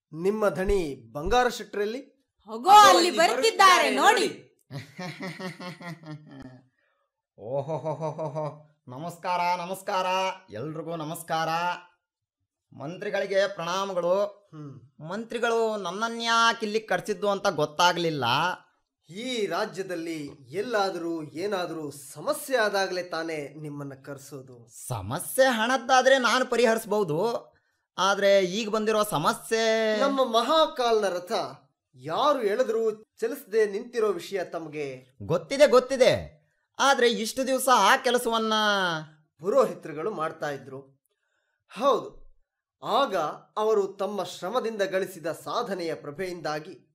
ನಿಮ್ಮ ಧಣಿ ಬಂಗಾರ ಶೆಟ್ರಲ್ಲಿ ಹೋಗೋ ಅಲ್ಲಿ ಬರ್ತಿದ್ದಾರೆ ನೋಡಿ ಓಹೋಹೋಹೋಹೋ ನಮಸ್ಕಾರ ನಮಸ್ಕಾರ ಎಲ್ರಿಗೂ ನಮಸ್ಕಾರ ಮಂತ್ರಿಗಳಿಗೆ ಪ್ರಣಾಮಗಳು ಹ್ಮ್ ಮಂತ್ರಿಗಳು ನನ್ನನ್ಯಾಕೆ ಇಲ್ಲಿ ಕರ್ಸಿದ್ದು ಅಂತ ಗೊತ್ತಾಗ್ಲಿಲ್ಲ ಈ ರಾಜ್ಯದಲ್ಲಿ ಎಲ್ಲಾದರೂ ಏನಾದರೂ ಸಮಸ್ಯೆ ಆದಾಗಲೇ ತಾನೇ ನಿಮ್ಮನ್ನ ಕರೆಸೋದು ಸಮಸ್ಯೆ ಹಣದ್ದಾದ್ರೆ ನಾನು ಪರಿಹರಿಸ್ಬೋದು ಆದ್ರೆ ಈಗ ಬಂದಿರೋ ಸಮಸ್ಯೆ ನಮ್ಮ ಮಹಾಕಾಲ್ನ ರಥ ಯಾರು ಎಳೆದರೂ ಚಲಿಸದೆ ನಿಂತಿರೋ ವಿಷಯ ತಮಗೆ ಗೊತ್ತಿದೆ ಗೊತ್ತಿದೆ ಆದ್ರೆ ಇಷ್ಟು ದಿವಸ ಆ ಕೆಲಸವನ್ನ ಪುರೋಹಿತರುಗಳು ಮಾಡ್ತಾ ಇದ್ರು ಹೌದು ಆಗ ಅವರು ತಮ್ಮ ಶ್ರಮದಿಂದ ಗಳಿಸಿದ ಸಾಧನೆಯ ಪ್ರಭೆಯಿಂದಾಗಿ